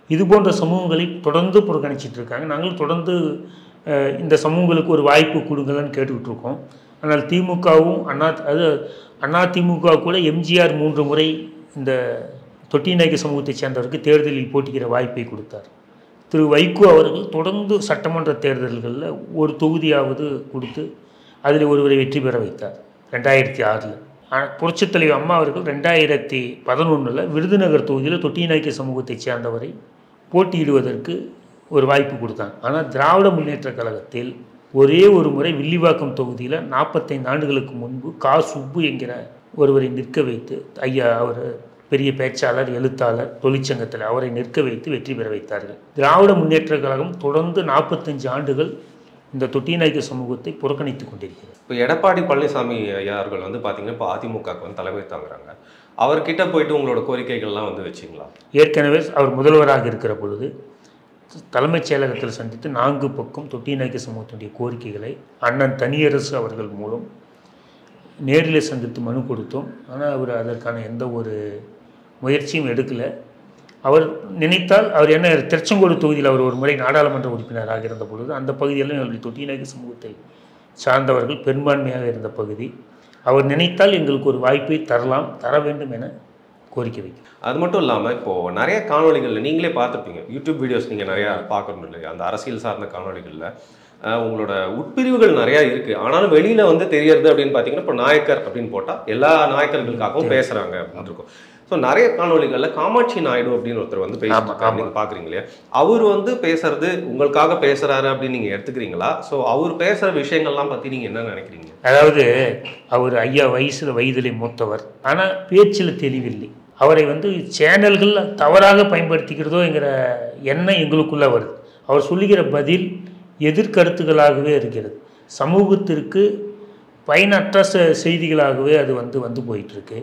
இது போன்ற சமூகங்களை தொடர்ந்து புறக்கணிச்சிட்டு இருக்காங்க நாங்களும் தொடர்ந்து அஹ், இந்த சமூகங்களுக்கு ஒரு வாய்ப்பு கொடுங்கள்னு கேட்டுக்கிட்டு இருக்கோம் ஆனால் திமுகவும் அண்ணா அது அண்ணா திமுக கூட எம்ஜிஆர் மூன்று முறை இந்த தொட்டிநாயக்க சமூகத்தைச் சேர்ந்தவருக்கு தேர்தலில் போட்டிக்கிற வாய்ப்பை கொடுத்தார் திரு வைகோ அவர்கள் தொடர்ந்து சட்டமன்ற தேர்தல்களில் ஒரு தொகுதியாவது கொடுத்து அதில் ஒருவரை வெற்றி பெற வைத்தார் ரெண்டாயிரத்தி ஆறில் புரட்சித் தலைவர் அம்மா அவர்கள் ரெண்டாயிரத்தி பதினொன்றில் விருதுநகர் தொகுதியில் தொட்டிநாயக்க சமூகத்தைச் சேர்ந்தவரை போட்டியிடுவதற்கு ஒரு வாய்ப்பு கொடுத்தாங்க ஆனால் திராவிட முன்னேற்றக் கழகத்தில் ஒரே ஒரு முறை வில்லிவாக்கம் தொகுதியில் நாற்பத்தைந்து ஆண்டுகளுக்கு முன்பு கா சுப்பு என்கிற ஒருவரை நிற்க வைத்து ஐயா அவர் பெரிய பேச்சாளர் எழுத்தாளர் தொழிற்சங்கத்தில் அவரை நிற்க வைத்து வெற்றி பெற வைத்தார்கள் திராவிட முன்னேற்றக் கழகம் தொடர்ந்து நாற்பத்தஞ்சு ஆண்டுகள் இந்த தொட்டிநாயக்க சமூகத்தை புறக்கணித்து கொண்டிருக்கிறது இப்போ எடப்பாடி பழனிசாமி ஐயா அவர்கள் வந்து பார்த்தீங்கன்னா இப்போ அதிமுகவுக்கு வந்து தலைமை தாங்குறாங்க அவர்கிட்ட போயிட்டு உங்களோட கோரிக்கைகள்லாம் வந்து வச்சிங்களா ஏற்கனவே அவர் முதல்வராக இருக்கிற பொழுது தலைமைச் செயலகத்தில் சந்தித்து நான்கு பக்கம் தொட்டிநாயக்க சமூகத்தினுடைய கோரிக்கைகளை அண்ணன் தனியரசு அவர்கள் மூலம் நேரில் சந்தித்து மனு கொடுத்தோம் ஆனால் அவர் அதற்கான எந்த ஒரு முயற்சியும் எடுக்கலை அவர் நினைத்தால் அவர் என்ன திருச்செங்கோடு தொகுதியில் அவர் ஒரு முறை நாடாளுமன்ற உறுப்பினராக இருந்த பொழுது அந்த பகுதியில் எங்களுடைய தொட்டிநாயக்க சமூகத்தை சார்ந்தவர்கள் பெரும்பான்மையாக இருந்த பகுதி அவர் நினைத்தால் எங்களுக்கு ஒரு வாய்ப்பை தரலாம் தர வேண்டும் என கோரிக்கை வைக்கிறோம் அது மட்டும் இல்லாமல் இப்போது நிறைய காணொளிகளில் நீங்களே பார்த்துருப்பீங்க யூடியூப் வீடியோஸ் நீங்கள் நிறையா பார்க்கணும் இல்லையா அந்த அரசியல் சார்ந்த காணொளிகளில் அஹ், உங்களோட உட்பிரிவுகள் நிறையா இருக்குது ஆனாலும் வெளியில் வந்து தெரியறது அப்படின்னு பார்த்தீங்கன்னா இப்போ நாயக்கர் அப்படின்னு போட்டால் எல்லா நாயக்கர்களுக்காகவும் பேசுகிறாங்க அப்படின்னு இருக்கும் ஸோ நிறைய காணொளிகளில் காமாட்சி நாயுடு அப்படின்னு ஒருத்தர் வந்து ஆமா, பேசிட்டு ஆமா. நீங்கள் பார்க்குறீங்க இல்லையா அவர் வந்து பேசுறது உங்களுக்காக பேசுறாரு அப்படின்னு நீங்கள் எடுத்துக்கிறீங்களா ஸோ அவர் பேசுகிற விஷயங்கள்லாம் பற்றி நீங்கள் என்ன நினைக்கிறீங்க அதாவது அவர் ஐயா வயசில் வயதிலே மூத்தவர் ஆனால் பேச்சில் தெளிவில்லை அவரை வந்து சேனல்கள் தவறாக பயன்படுத்திக்கிறதோங்கிற எண்ணம் எங்களுக்குள்ள வருது அவர் சொல்லுகிற பதில் எதிர்கருத்துகளாகவே இருக்கிறது சமூகத்திற்கு பயனற்ற செ- செய்திகளாகவே அது வந்து வந்து போயிட்டுருக்கு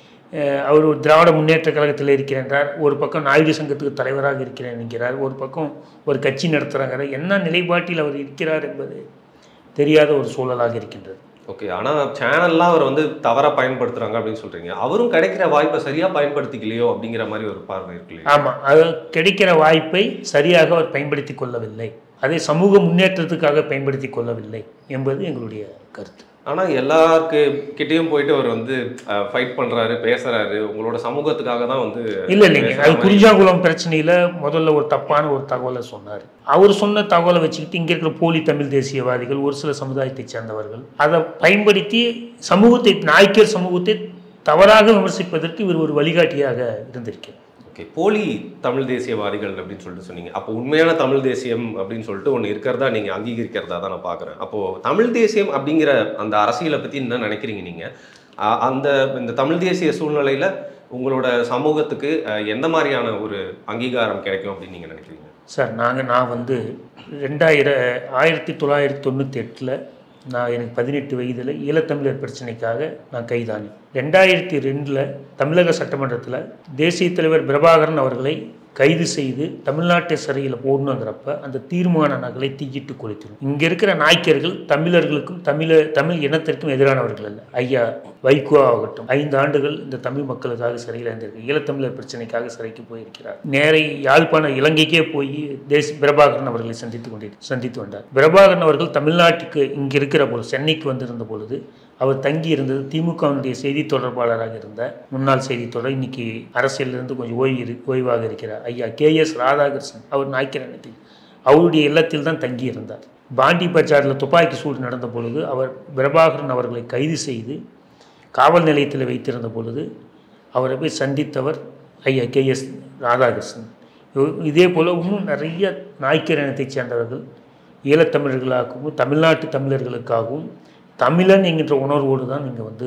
அவர் ஒரு திராவிட முன்னேற்ற கழகத்தில் இருக்கிறார் ஒரு பக்கம் நாயுடு சங்கத்துக்கு தலைவராக இருக்கிறேன் என்கிறார் ஒரு பக்கம் ஒரு கட்சி நடத்துகிறாங்க என்ன நிலைப்பாட்டில் அவர் இருக்கிறார் என்பது தெரியாத ஒரு சூழலாக இருக்கின்றது ஓகே ஆனால் சேனல்லாம் அவர் வந்து தவறாக பயன்படுத்துறாங்க அப்படின்னு சொல்றீங்க அவரும் கிடைக்கிற வாய்ப்பை சரியாக பயன்படுத்திக்கலையோ அப்படிங்கிற மாதிரி ஒரு பார்வை இருக்கு இல்லையா ஆமாம் அது கிடைக்கிற வாய்ப்பை சரியாக அவர் பயன்படுத்தி கொள்ளவில்லை அதை சமூக முன்னேற்றத்துக்காக பயன்படுத்தி கொள்ளவில்லை என்பது எங்களுடைய கருத்து ஆனால் எல்லாருக்கு கிட்டேயும் போயிட்டு அவர் வந்து ஃபைட் பண்றாரு பேசுறாரு உங்களோட சமூகத்துக்காக தான் வந்து இல்லை இல்லைங்க பேசுற அது மாதிரி. குறிஞ்சாங்குளம் பிரச்சனையில் முதல்ல ஒரு தப்பான ஒரு தகவலை சொன்னார் அவர் சொன்ன தகவலை வச்சுக்கிட்டு இங்கே இருக்கிற போலி தமிழ் தேசியவாதிகள் ஒரு சில சமுதாயத்தைச் சேர்ந்தவர்கள் அதை பயன்படுத்தி சமூகத்தை நாய்க்கர் சமூகத்தை தவறாக விமர்சிப்பதற்கு இவர் ஒரு வழிகாட்டியாக இருந்திருக்கிறார் ஓகே போலி தமிழ் தேசியவாதிகள் அப்படின்னு சொல்லிட்டு சொன்னீங்க அப்போ உண்மையான தமிழ் தேசியம் அப்படின்னு சொல்லிட்டு ஒன்று இருக்கிறதா நீங்கள் அங்கீகரிக்கிறதா தான் நான் பார்க்குறேன் அப்போது தமிழ் தேசியம் அப்படிங்கிற அந்த அரசியலை பற்றி என்ன நினைக்கிறீங்க நீங்கள் அந்த இந்த தமிழ் தேசிய சூழ்நிலையில் உங்களோட சமூகத்துக்கு அஹ், எந்த மாதிரியான ஒரு அங்கீகாரம் கிடைக்கும் அப்படின்னு நீங்கள் நினைக்கிறீங்க சார் நாங்கள் நான் வந்து ரெண்டாயிர ஆயிரத்தி தொள்ளாயிரத்தி தொண்ணூற்றி எட்டில் நான் எனக்கு பதினெட்டு வயதில் ஈழத்தமிழர் பிரச்சனைக்காக நான் கைதானேன் ரெண்டாயிரத்தி ரெண்டில் தமிழக சட்டமன்றத்தில் தேசிய தலைவர் பிரபாகரன் அவர்களை கைது செய்து தமிழ்நாட்டு சிறையில் போடணுங்கிறப்ப அந்த தீர்மான நகலை தீயிட்டு கொளுத்திடும் இங்கே இருக்கிற நாய்க்கர்கள் தமிழர்களுக்கும் தமிழ தமிழ் இனத்திற்கும் எதிரானவர்கள் அல்ல ஐயா வைகோ ஆகட்டும் ஐந்து ஆண்டுகள் இந்த தமிழ் மக்களுக்காக சிறையில் இருந்திருக்கு ஈழத்தமிழர் பிரச்சனைக்காக சிறைக்கு போயிருக்கிறார் நேரே யாழ்ப்பாண இலங்கைக்கே போய் தேச பிரபாகரன் அவர்களை சந்தித்து கொண்டு சந்தித்து வந்தார் பிரபாகரன் அவர்கள் தமிழ்நாட்டுக்கு இங்கே இருக்கிற பொழுது சென்னைக்கு வந்திருந்த பொழுது அவர் தங்கி இருந்தது திமுகவினுடைய செய்தி தொடர்பாளராக இருந்த முன்னாள் செய்தி தொடர் இன்னைக்கு அரசியலிருந்து கொஞ்சம் ஓய்வு இரு ஓய்வாக இருக்கிறார் ஐயா கே எஸ் ராதாகிருஷ்ணன் அவர் நாய்க்கிறனத்தில் அவருடைய இல்லத்தில் தான் தங்கி இருந்தார் பாண்டி பஜாரில் துப்பாக்கி சூடு நடந்த பொழுது அவர் பிரபாகரன் அவர்களை கைது செய்து காவல் நிலையத்தில் வைத்திருந்த பொழுது அவரை போய் சந்தித்தவர் ஐயா கே எஸ் ராதாகிருஷ்ணன் இவ- இதே போல் இன்னும் நிறைய நாய்க்கர் இனத்தைச் சேர்ந்தவர்கள் ஈழத்தமிழர்களாகவும் தமிழ்நாட்டு தமிழர்களுக்காகவும் தமிழன் என்கின்ற உணர்வோடு தான் இங்கே வந்து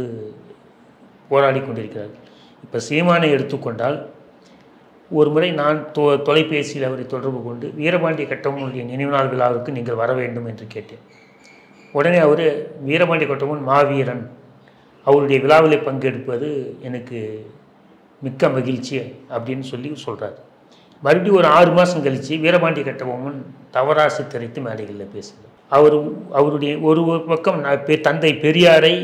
போராடி கொண்டிருக்கிறார்கள் இப்போ சீமானை எடுத்துக்கொண்டால் ஒரு முறை நான் தொ தொலைபேசியில் அவரை தொடர்பு கொண்டு வீரபாண்டிய கட்டபொம்மனுடைய நினைவு நாள் விழாவிற்கு நீங்கள் வர வேண்டும் என்று கேட்டேன் உடனே அவர் வீரபாண்டிய கட்டபொம்மன் மாவீரன் அவருடைய விழாவிலே பங்கெடுப்பது எனக்கு மிக்க மகிழ்ச்சி அப்படின்னு சொல்லி சொல்கிறார் மறுபடியும் ஒரு ஆறு மாதம் கழித்து வீரபாண்டிய கட்டபொம்மன் தவறாசு திரைத்து மேடைகளில் பேசுகிறார் அவர் அவருடைய ஒரு ஒரு பக்கம் நான் பெ- தந்தை பெரியாரை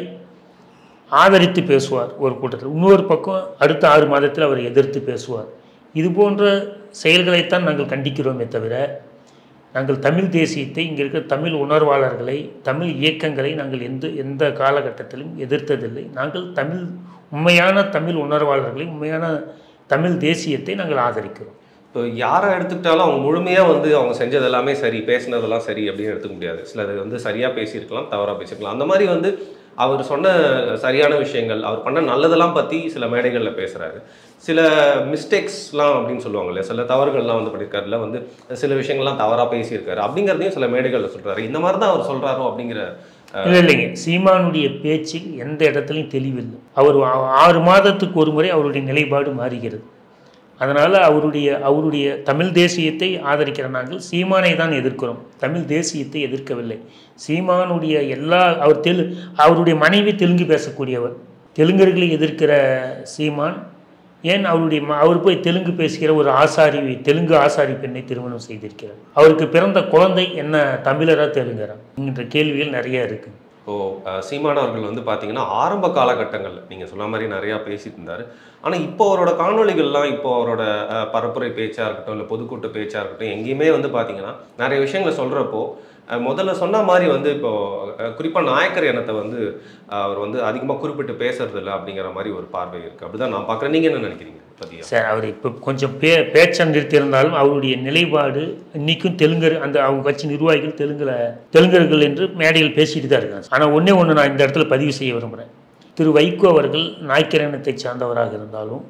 ஆதரித்து பேசுவார் ஒரு கூட்டத்தில் இன்னொரு பக்கம் அடுத்த ஆறு மாதத்தில் அவர் எதிர்த்து பேசுவார் இது போன்ற செயல்களைத்தான் நாங்கள் கண்டிக்கிறோமே தவிர நாங்கள் தமிழ் தேசியத்தை இங்கே இருக்கிற தமிழ் உணர்வாளர்களை தமிழ் இயக்கங்களை நாங்கள் எந்த எந்த காலகட்டத்திலும் எதிர்த்ததில்லை நாங்கள் தமிழ் உண்மையான தமிழ் உணர்வாளர்களை உண்மையான தமிழ் தேசியத்தை நாங்கள் ஆதரிக்கிறோம் இப்போ யாரை எடுத்துக்கிட்டாலும் அவங்க முழுமையாக வந்து அவங்க செஞ்சது எல்லாமே சரி பேசினதெல்லாம் சரி அப்படின்னு எடுத்துக்க முடியாது சிலது வந்து சரியாக பேசியிருக்கலாம் தவறாக பேசியிருக்கலாம் அந்த மாதிரி வந்து அவர் சொன்ன சரியான விஷயங்கள் அவர் பண்ண நல்லதெல்லாம் பற்றி சில மேடைகளில் பேசுகிறாரு சில மிஸ்டேக்ஸ்லாம் அப்படின்னு சொல்லுவாங்க இல்லையா சில தவறுகள்லாம் வந்து பண்ணியிருக்காருல வந்து சில விஷயங்கள்லாம் தவறாக பேசியிருக்காரு அப்படிங்கிறதையும் சில மேடைகளில் சொல்கிறாரு இந்த மாதிரி தான் அவர் சொல்கிறாரோ அப்படிங்கிற இல்லை இல்லைங்க சீமானுடைய பேச்சில் எந்த இடத்துலையும் தெளிவில்லை அவர் ஆ- ஆறு மாதத்துக்கு ஒரு முறை அவருடைய நிலைப்பாடு மாறுகிறது அதனால் அவருடைய அவருடைய தமிழ் தேசியத்தை ஆதரிக்கிற நாங்கள் சீமானை தான் எதிர்க்கிறோம் தமிழ் தேசியத்தை எதிர்க்கவில்லை சீமானுடைய எல்லா அவர் தெலு அவருடைய மனைவி தெலுங்கு பேசக்கூடியவர் தெலுங்கர்களை எதிர்க்கிற சீமான் ஏன் அவருடைய ம- அவர் போய் தெலுங்கு பேசுகிற ஒரு ஆசாரி தெலுங்கு ஆசாரி பெண்ணை திருமணம் செய்திருக்கிறார் அவருக்கு பிறந்த குழந்தை என்ன தமிழரா தெலுங்கரா என்கின்ற கேள்விகள் நிறைய இருக்கு இப்போது சீமான் அவர்கள் வந்து பார்த்தீங்கன்னா ஆரம்ப காலகட்டங்களில் நீங்கள் சொன்ன மாதிரி நிறையா பேசிட்டு இருந்தார் ஆனால் இப்போ அவரோட காணொளிகள்லாம் இப்போ அவரோட அஹ், பரப்புரை பேச்சாக இருக்கட்டும் இல்லை பொதுக்கூட்ட பேச்சாக இருக்கட்டும் எங்கேயுமே வந்து பார்த்தீங்கன்னா நிறைய விஷயங்களை சொல்கிறப்போ முதல்ல சொன்ன மாதிரி வந்து இப்போ குறிப்பாக நாயக்கர் இனத்தை வந்து அஹ், அவர் வந்து அதிகமாக குறிப்பிட்டு பேசுறதில்ல அப்படிங்கிற மாதிரி ஒரு பார்வை இருக்குது அப்படிதான் நான் பார்க்குறேன் நீங்கள் என்ன நினைக்கிறீங்க பதியா சார் அவர் இப்போ கொஞ்சம் பே பேச்சை நிறுத்தியிருந்தாலும் அவருடைய நிலைப்பாடு இன்னைக்கும் தெலுங்கர் அந்த அவங்க கட்சி நிர்வாகிகள் தெலுங்குல தெலுங்கர்கள் என்று மேடையில் பேசிட்டு தான் இருக்காங்க ஆனால் ஒன்றே ஒன்று நான் இந்த இடத்துல பதிவு செய்ய விரும்புகிறேன் திரு வைகோ அவர்கள் நாய்க்கர் இனத்தை சார்ந்தவராக இருந்தாலும்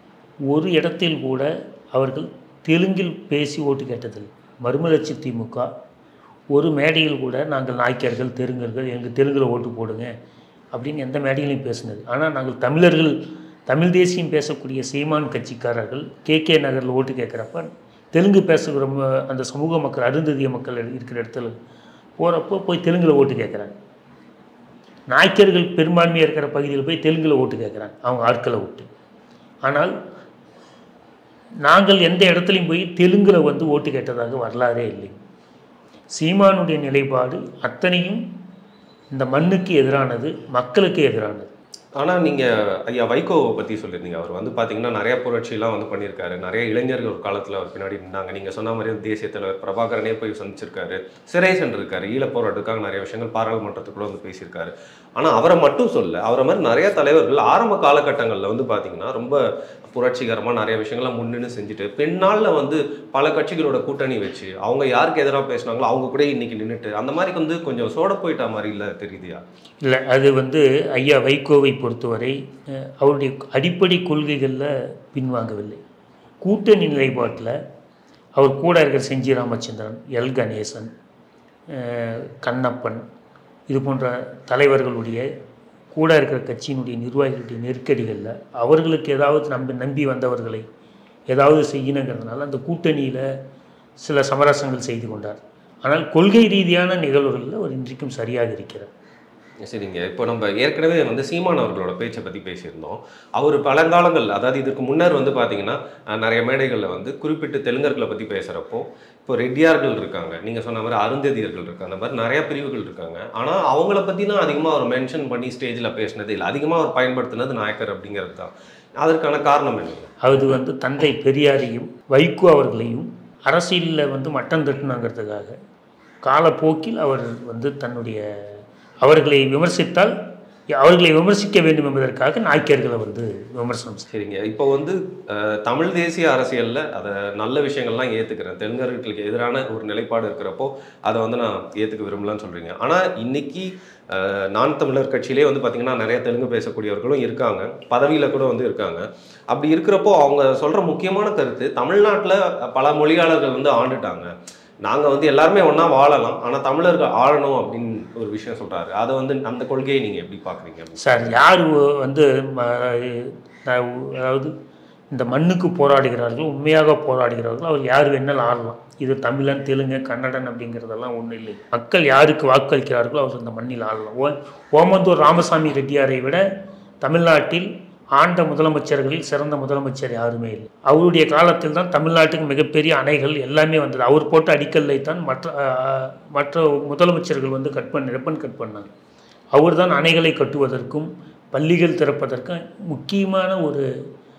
ஒரு இடத்தில் கூட அவர்கள் தெலுங்கில் பேசி ஓட்டு கேட்டதில்லை மறுமலர்ச்சி திமுக ஒரு மேடையில் கூட நாங்கள் நாய்க்கர்கள் தெலுங்கர்கள் எங்கள் தெலுங்கில் ஓட்டு போடுங்க அப்படின்னு எந்த மேடையிலையும் பேசினது ஆனால் நாங்கள் தமிழர்கள் தமிழ் தேசியம் பேசக்கூடிய சீமான் கட்சிக்காரர்கள் கே கே நகரில் ஓட்டு கேட்குறப்ப தெலுங்கு பேசுகிற ம- அந்த சமூக மக்கள் அருந்ததிய மக்கள் இருக்கிற இடத்துல போகிறப்போ போய் தெலுங்கில் ஓட்டு கேட்குறாங்க நாய்க்கர்கள் பெரும்பான்மையாக இருக்கிற பகுதியில் போய் தெலுங்கில் ஓட்டு கேட்குறாங்க அவங்க ஆட்களை விட்டு ஆனால் நாங்கள் எந்த இடத்துலையும் போய் தெலுங்கில் வந்து ஓட்டு கேட்டதாக வரலாறே இல்லை சீமானுடைய நிலைப்பாடு அத்தனையும் இந்த மண்ணுக்கு எதிரானது மக்களுக்கு எதிரானது ஆனால் நீங்கள் ஐயா வைகோவை பற்றி சொல்லியிருந்தீங்க அவர் வந்து பார்த்தீங்கன்னா நிறைய புரட்சிலாம் வந்து பண்ணியிருக்காரு நிறைய இளைஞர்கள் ஒரு காலத்தில் அவர் பின்னாடி நின்னாங்க நீங்கள் சொன்ன மாதிரி வந்து தேசிய தலைவர் பிரபாகரனே போய் சந்திச்சிருக்காரு சிறை சென்றிருக்காரு ஈழப் போராட்டத்துக்காக நிறைய விஷயங்கள் பாராளுமன்றத்துக்குள்ள வந்து பேசியிருக்காரு ஆனால் அவரை மட்டும் சொல்ல அவரை மாதிரி நிறைய தலைவர்கள் ஆரம்ப காலகட்டங்களில் வந்து பார்த்தீங்கன்னா ரொம்ப புரட்சிகரமாக நிறைய விஷயங்களை முன்னின்று செஞ்சுட்டு பின்னாளில் வந்து பல கட்சிகளோட கூட்டணி வச்சு அவங்க யாருக்கு எதிராக பேசுனாங்களோ அவங்க கூட இன்னைக்கு நின்றுட்டு அந்த மாதிரி வந்து கொஞ்சம் சோட போயிட்டா மாதிரி இல்லை தெரியுதுயா இல்லை அது வந்து ஐயா வைகோவை பொறுத்தவரை அஹ், அவருடைய அடிப்படை கொள்கைகளில் பின்வாங்கவில்லை கூட்டணி நிலைப்பாட்டில் அவர் கூட இருக்கிற செஞ்சி ராமச்சந்திரன் எல் கணேசன் அஹ், கண்ணப்பன் இது போன்ற தலைவர்களுடைய கூட இருக்கிற கட்சியினுடைய நிர்வாகிகளுடைய நெருக்கடிகளில் அவர்களுக்கு ஏதாவது நம்பி நம்பி வந்தவர்களை ஏதாவது செய்யணுங்கிறதுனால அந்த கூட்டணியில் சில சமரசங்கள் செய்து கொண்டார் ஆனால் கொள்கை ரீதியான நிகழ்வுகளில் அவர் இன்றைக்கும் சரியாக இருக்கிறார் சரிங்க இப்போ நம்ம ஏற்கனவே வந்து சீமான் அவர்களோட பேச்சை பற்றி பேசியிருந்தோம் அவர் பழங்காலங்கள் அதாவது இதுக்கு முன்னர் வந்து பார்த்தீங்கன்னா அஹ், நிறைய மேடைகளில் வந்து குறிப்பிட்டு தெலுங்கர்களை பற்றி பேசுகிறப்போ இப்போ ரெட்டியார்கள் இருக்காங்க நீங்கள் சொன்ன மாதிரி அருந்ததியர்கள் இருக்காங்க அந்த மாதிரி நிறைய பிரிவுகள் இருக்காங்க ஆனால் அவங்கள பற்றிலாம் அதிகமாக அவர் மென்ஷன் பண்ணி ஸ்டேஜில் பேசினது இல்லை அதிகமாக அவர் பயன்படுத்தினது நாயக்கர் அப்படிங்கிறது தான் அதற்கான காரணம் என்ன அது வந்து தந்தை பெரியாரையும் வைகோ அவர்களையும் அரசியலில் வந்து மட்டம் தட்டுனாங்கிறதுக்காக காலப்போக்கில் அவர் வந்து தன்னுடைய அவர்களை விமர்சித்தால் அவர்களை விமர்சிக்க வேண்டும் என்பதற்காக நாய்க்கர்களை வந்து விமர்சனம் செய்தார். சரிங்க இப்போ வந்து அஹ், தமிழ் தேசிய அரசியலில் அதை நல்ல விஷயங்கள்லாம் ஏற்றுக்கிறேன் தெலுங்கர்களுக்கு எதிரான ஒரு நிலைப்பாடு இருக்கிறப்போ அதை வந்து நான் ஏற்றுக்க விரும்பலன்னு சொல்கிறீங்க ஆனால் இன்னைக்கு அஹ், நான் தமிழர் கட்சியிலே வந்து பார்த்திங்கன்னா நிறைய தெலுங்கு பேசக்கூடியவர்களும் இருக்காங்க பதவியில் கூட வந்து இருக்காங்க அப்படி இருக்கிறப்போ அவங்க சொல்கிற முக்கியமான கருத்து தமிழ்நாட்டில் பல மொழியாளர்கள் வந்து ஆண்டுட்டாங்க நாங்கள் வந்து எல்லாருமே ஒன்றா வாழலாம் ஆனால் தமிழர்கள் ஆளணும் அப்படின்னு ஒரு விஷயம் சொல்கிறாரு அதை வந்து அந்த கொள்கையை நீங்கள் எப்படி பார்க்குறீங்க சார் யார் ஒ- வந்து ம- நான் அதாவது இந்த மண்ணுக்கு போராடுகிறார்கள் உண்மையாக போராடுகிறார்கள் அவர் யார் வேணாலும் ஆளலாம் இது தமிழன் தெலுங்கு கன்னடன் அப்படிங்கிறதெல்லாம் ஒன்றும் இல்லை மக்கள் யாருக்கு வாக்களிக்கிறார்களோ அவர் இந்த மண்ணில் ஆளலாம் ஓ ஓமந்தூர் ராமசாமி ரெட்டியாரை விட தமிழ்நாட்டில் ஆண்ட முதலமைச்சர்களில் சிறந்த முதலமைச்சர் யாருமே இல்லை அவருடைய காலத்தில் தான் தமிழ்நாட்டுக்கு மிகப்பெரிய அணைகள் எல்லாமே வந்தது அவர் போட்ட அடிக்கல்லை தான் மற்ற ஆஹ், மற்ற முதலமைச்சர்கள் வந்து கட் பண்ண ரெப்பன் கட் பண்ணாங்க அவர்தான் அணைகளை கட்டுவதற்கும் பள்ளிகள் திறப்பதற்கும் முக்கியமான ஒரு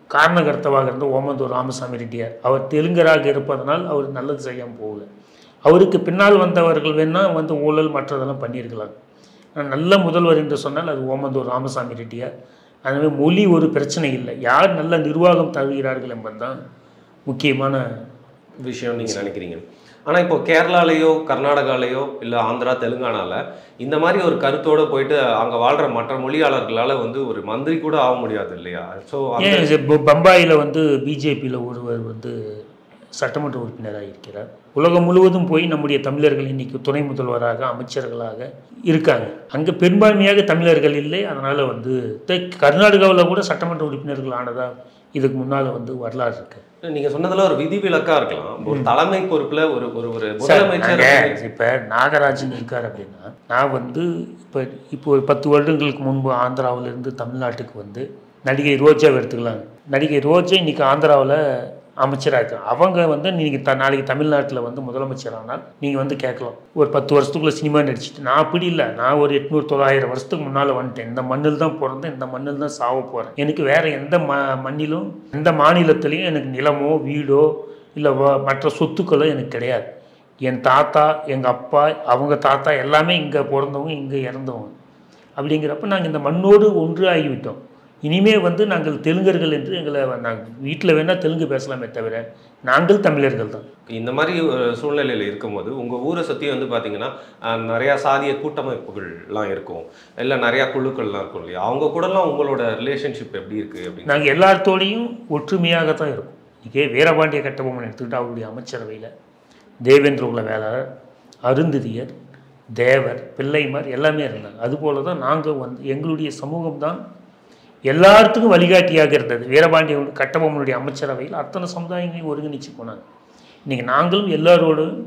காரணகர்த்தவாக இருந்த ஓமந்தூர் ராமசாமி ரெட்டியார் அவர் தெலுங்கராக இருப்பதனால் அவர் நல்லது செய்யாமல் போகல அவருக்கு பின்னால் வந்தவர்கள் வேணால் வந்து ஊழல் மற்றதெல்லாம் பண்ணியிருக்கலாம் ஆனால் நல்ல முதல்வர் என்று சொன்னால் அது ஓமந்தூர் ராமசாமி ரெட்டியார் அதுவே மொழி ஒரு பிரச்சனை இல்லை யார் நல்ல நிர்வாகம் தருகிறார்கள் என்பதுதான் முக்கியமான விஷயம் நீங்க நினைக்கிறீங்க ஆனா இப்போ கேரளாலேயோ கர்நாடகாலேயோ இல்ல ஆந்திரா தெலுங்கானால இந்த மாதிரி ஒரு கருத்தோட போயிட்டு அங்க வாழ்ற மற்ற மொழியாளர்களால வந்து ஒரு மந்திரி கூட ஆக முடியாது இல்லையா ஸோ ஏன் இது ப- பம்பாயில் வந்து பிஜேபியில் ஒருவர் வந்து சட்டமன்ற உறுப்பினராக இருக்கிறார் உலகம் முழுவதும் போய் நம்முடைய தமிழர்கள் இன்னைக்கு துணை முதல்வராக அமைச்சர்களாக இருக்காங்க அங்கே பெரும்பான்மையாக தமிழர்கள் இல்லை அதனால் வந்து கர்நாடகாவில் கூட சட்டமன்ற உறுப்பினர்கள் ஆனதா இதுக்கு முன்னால் வந்து வரலாறு இருக்கு நீங்க சொன்னதுல ஒரு விதிவிலக்கா இருக்கலாம் ஒரு தலைமை பொறுப்புல ஒரு ஒரு ஒரு சார், முதலமைச்சர் நாங்க இப்ப நாகராஜன் இருக்கார் அப்படின்னா நான் வந்து இப்போ இப்போ ஒரு பத்து வருடங்களுக்கு முன்பு ஆந்திராவுல இருந்து தமிழ்நாட்டுக்கு வந்து நடிகை ரோஜாவை எடுத்துக்கலாம் நடிகை ரோஜா இன்னைக்கு ஆந்திராவில் அமைச்சராக இருக்காங்க அவங்க வந்து நீங்கள் த நாளைக்கு தமிழ்நாட்டில் வந்து முதலமைச்சர் ஆனால் நீங்கள் வந்து கேட்கலாம் ஒரு பத்து வருஷத்துக்குள்ள சினிமா நடிச்சிட்டு நான் அப்படி இல்லை நான் ஒரு எட்நூறு தொள்ளாயிரம் வருஷத்துக்கு முன்னால் வந்துட்டேன் இந்த மண்ணில் தான் பிறந்தேன் இந்த மண்ணில் தான் சாவ போகிறேன் எனக்கு வேறு எந்த ம மண்ணிலும் எந்த மாநிலத்திலையும் எனக்கு நிலமோ வீடோ இல்லை மற்ற சொத்துக்களோ எனக்கு கிடையாது என் தாத்தா எங்கள் அப்பா அவங்க தாத்தா எல்லாமே இங்கே பிறந்தவங்க இங்கே இறந்தவங்க அப்படிங்கிறப்ப நாங்கள் இந்த மண்ணோடு ஒன்று ஆகிவிட்டோம் இனிமே வந்து நாங்கள் தெலுங்கர்கள் என்று எங்களை நாங்கள் வீட்டில் வேணால் தெலுங்கு பேசலாமே தவிர நாங்கள் தமிழர்கள் தான் இந்த மாதிரி ஒரு சூழ்நிலையில் இருக்கும்போது உங்கள் ஊரை சுற்றி வந்து பார்த்தீங்கன்னா அஹ், நிறையா சாதிய கூட்டமைப்புகள்லாம் இருக்கும் இல்லை நிறையா குழுக்கள்லாம் இருக்கும் இல்லையா அவங்க கூடலாம் உங்களோட ரிலேஷன்ஷிப் எப்படி இருக்குது அப்படின்னு நாங்கள் எல்லாத்தோடையும் ஒற்றுமையாக தான் இருக்கும் இங்கே வீரபாண்டிய கட்டபொம்மன் எடுத்துக்கிட்டு அவருடைய அமைச்சரவையில் தேவேந்திர குல வேளாளர் அருந்ததியர் தேவர் பிள்ளைமார் எல்லாமே இருந்தாங்க அதுபோல தான் நாங்கள் வந்து எங்களுடைய சமூகம் தான் எல்லாத்துக்கும் வழிகாட்டியாக இருந்தது வீரபாண்டிய கட்டபொம்மனுடைய அமைச்சரவையில் அத்தனை சமுதாயங்களையும் ஒருங்கிணைச்சு போனாங்க இன்றைக்கி நாங்களும் எல்லாரோடும்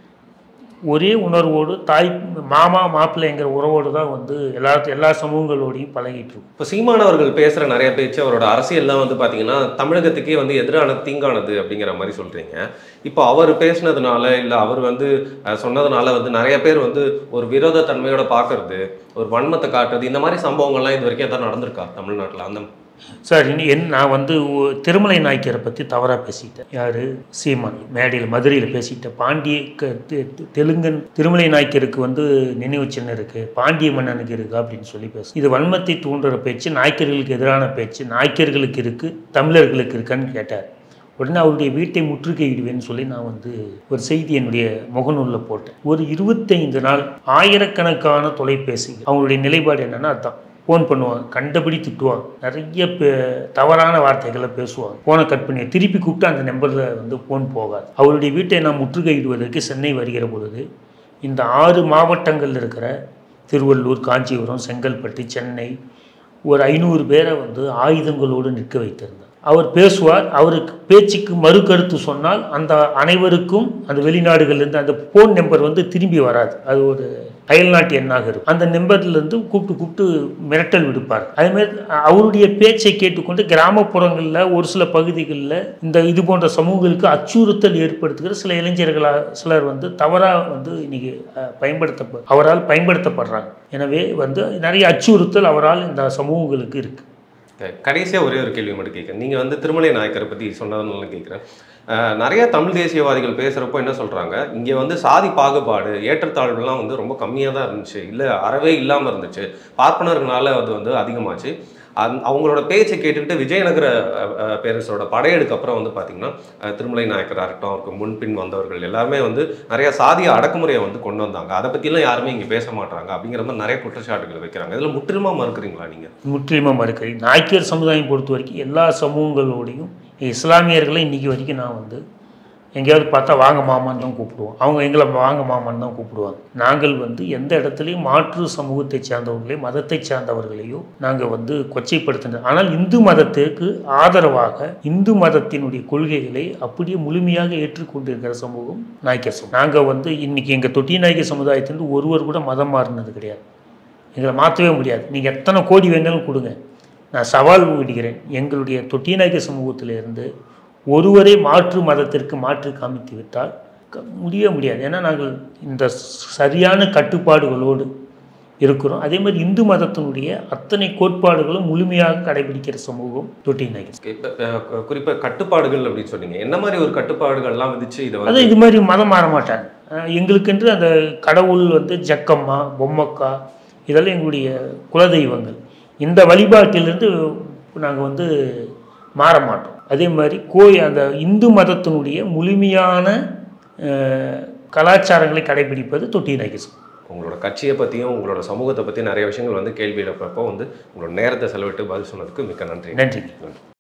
ஒரே உணர்வோடு தாய் மாமா மாப்பிள்ளைங்கிற உறவோடு தான் வந்து எல்லா எல்லா சமூகங்களோடையும் பழகிட்டு இருக்கோம் இப்போ சீமானவர்கள் பேசுகிற நிறைய பேச்சு அவரோட அரசியல்லாம் வந்து பார்த்தீங்கன்னா தமிழகத்துக்கே வந்து எதிரான தீங்கானது அப்படிங்கிற மாதிரி சொல்கிறீங்க இப்போ அவர் பேசுனதுனால இல்லை அவர் வந்து அஹ், சொன்னதுனால வந்து நிறைய பேர் வந்து ஒரு விரோத தன்மையோட பார்க்கறது ஒரு வன்மத்தை காட்டுறது இந்த மாதிரி சம்பவங்கள்லாம் இது வரைக்கும் எதாவது நடந்திருக்கா தமிழ்நாட்டில் அந்த சார் இனி என் நான் வந்து ஒ- திருமலை நாயக்கரை பற்றி தவறாக பேசிட்டேன் யார் சீமான் மேடையில் மதுரையில் பேசிட்டேன் பாண்டிய க- தெ- தெ- தெலுங்கன் திருமலை நாயக்கருக்கு வந்து நினைவு சின்னம் இருக்குது பாண்டிய மன்னனுக்கு இருக்குது அப்படின்னு சொல்லி பேசு இது வன்மத்தை தூண்டுற பேச்சு நாயக்கர்களுக்கு எதிரான பேச்சு நாயக்கர்களுக்கு இருக்குது தமிழர்களுக்கு இருக்கான்னு கேட்டார் உடனே அவருடைய வீட்டை முற்றுகையிடுவேன்னு சொல்லி நான் வந்து ஒரு செய்தி என்னுடைய முகநூலில் போட்டேன் ஒரு இருபத்தைந்து நாள் ஆயிரக்கணக்கான தொலைபேசி அவங்களுடைய நிலைப்பாடு என்னன்னா அதுதான் ஃபோன் பண்ணுவாங்க கண்டபடி திட்டுவாங்க நிறைய பே தவறான வார்த்தைகளை பேசுவாங்க ஃபோனை கட் பண்ணி திருப்பி கூப்பிட்டு அந்த நம்பரில் வந்து ஃபோன் போகாது அவருடைய வீட்டை நான் முற்றுகையிடுவதற்கு சென்னை வருகிற பொழுது இந்த ஆறு மாவட்டங்களில் இருக்கிற திருவள்ளூர் காஞ்சிபுரம் செங்கல்பட்டு சென்னை ஒரு ஐநூறு பேரை வந்து ஆயுதங்களோடு நிற்க வைத்திருந்தார் அவர் பேசுவார் அவருக்கு பேச்சுக்கு மறு கருத்து சொன்னால் அந்த அனைவருக்கும் அந்த வெளிநாடுகள்லேருந்து அந்த ஃபோன் நம்பர் வந்து திரும்பி வராது அது ஒரு அயல்நாட்டு எண்ணாக இருக்கும் அந்த நம்பர்லேருந்து கூப்பிட்டு கூப்பிட்டு மிரட்டல் விடுப்பார் அதேமாதிரி அவருடைய பேச்சை கேட்டுக்கொண்டு கிராமப்புறங்களில் ஒரு சில பகுதிகளில் இந்த இது போன்ற சமூகங்களுக்கு அச்சுறுத்தல் ஏற்படுத்துகிற சில இளைஞர்களாக சிலர் வந்து தவறாக வந்து இன்னைக்கு அஹ், பயன்படுத்த அவரால் பயன்படுத்தப்படுறாங்க எனவே வந்து நிறைய அச்சுறுத்தல் அவரால் இந்த சமூகங்களுக்கு இருக்குது கடைசியாக ஒரே ஒரு கேள்வி மட்டும் கேட்குறேன் நீங்கள் வந்து திருமலை நாயக்கரை பற்றி சொன்னதுனால கேட்குறேன் நிறைய தமிழ் தேசியவாதிகள் பேசுகிறப்போ என்ன சொல்கிறாங்க இங்கே வந்து சாதி பாகுபாடு ஏற்றத்தாழ்வுலாம் வந்து ரொம்ப கம்மியாக தான் இருந்துச்சு இல்லை அறவே இல்லாமல் இருந்துச்சு பார்ப்பனர்களால அது வந்து அதிகமாச்சு அந் அவங்களோட பேச்சை கேட்டுக்கிட்டு விஜயநகர அஹ், அஹ், பேரரசோட படையெடுக்கு அப்புறம் வந்து பார்த்திங்கன்னா அஹ், திருமலை நாயக்கராக இருக்கட்டும் அவருக்கு முன்பின் வந்தவர்கள் எல்லாருமே வந்து நிறைய சாதிய அடக்குமுறையை வந்து கொண்டு வந்தாங்க அதை பற்றிலாம் யாருமே இங்கே பேச மாட்டாங்க அப்படிங்கிற மாதிரி நிறைய குற்றச்சாட்டுகள் வைக்கிறாங்க இதில் முற்றிலுமாக மறுக்கிறீங்களா நீங்கள் முற்றிலுமாக மறுக்கிறேன் நாய்க்கர் சமுதாயம் பொறுத்த வரைக்கும் எல்லா சமூகங்களோடையும் இஸ்லாமியர்களை இன்னைக்கு வரைக்கும் நான் வந்து எங்கேயாவது பார்த்தா வாங்க மாமான்னு தான் கூப்பிடுவோம் அவங்க எங்களை வாங்க மாமான்னு தான் கூப்பிடுவாங்க நாங்கள் வந்து எந்த இடத்துலையும் மாற்று சமூகத்தை சார்ந்தவர்களையும் மதத்தை சார்ந்தவர்களையோ நாங்கள் வந்து கொச்சைப்படுத்தினோம் ஆனால் இந்து மதத்திற்கு ஆதரவாக இந்து மதத்தினுடைய கொள்கைகளை அப்படியே முழுமையாக ஏற்றுக்கொண்டிருக்கிற சமூகம் நாய்க்கர் சமூகம் நாங்கள் வந்து இன்னைக்கு எங்கள் தொட்டி நாயக்கர் சமுதாயத்திலிருந்து ஒருவர் கூட மதம் மாறினது கிடையாது எங்களை மாற்றவே முடியாது நீங்கள் எத்தனை கோடி வேணாலும் கொடுங்க நான் சவால் விடுகிறேன் எங்களுடைய தொட்டிநாயக்க சமூகத்திலிருந்து ஒருவரே மாற்று மதத்திற்கு மாற்று காமித்து விட்டால் க- முடிய முடியாது ஏன்னா நாங்கள் இந்த சரியான கட்டுப்பாடுகளோடு இருக்கிறோம் அதே மாதிரி இந்து மதத்தினுடைய அத்தனை கோட்பாடுகளும் முழுமையாக கடைபிடிக்கிற சமூகம் தொட்டி நாயக்கர் இப்போ குறிப்பாக கட்டுப்பாடுகள் அப்படின்னு சொன்னீங்க என்ன மாதிரி ஒரு கட்டுப்பாடுகள்லாம் விதிச்சு இதை அது வந்து இது மாதிரி மதம் மாற மாட்டாங்க அஹ் எங்களுக்கென்று அந்த கடவுள் வந்து ஜக்கம்மா பொம்மக்கா இதெல்லாம் எங்களுடைய குலதெய்வங்கள் இந்த வழிபாட்டிலிருந்து நாங்கள் வந்து மாற மாட்டோம் அதே மாதிரி கோயில் அந்த இந்து மதத்தினுடைய முழுமையான அஹ், கலாச்சாரங்களை கடைபிடிப்பது தொட்டி நாயகர் உங்களோட கட்சியை பற்றியும் உங்களோட சமூகத்தை பற்றி நிறைய விஷயங்கள் வந்து கேள்வி எழுப்பப்போ வந்து உங்களோட நேரத்தை செலவிட்டு பதில் சொன்னதுக்கு மிக்க நன்றி நன்றி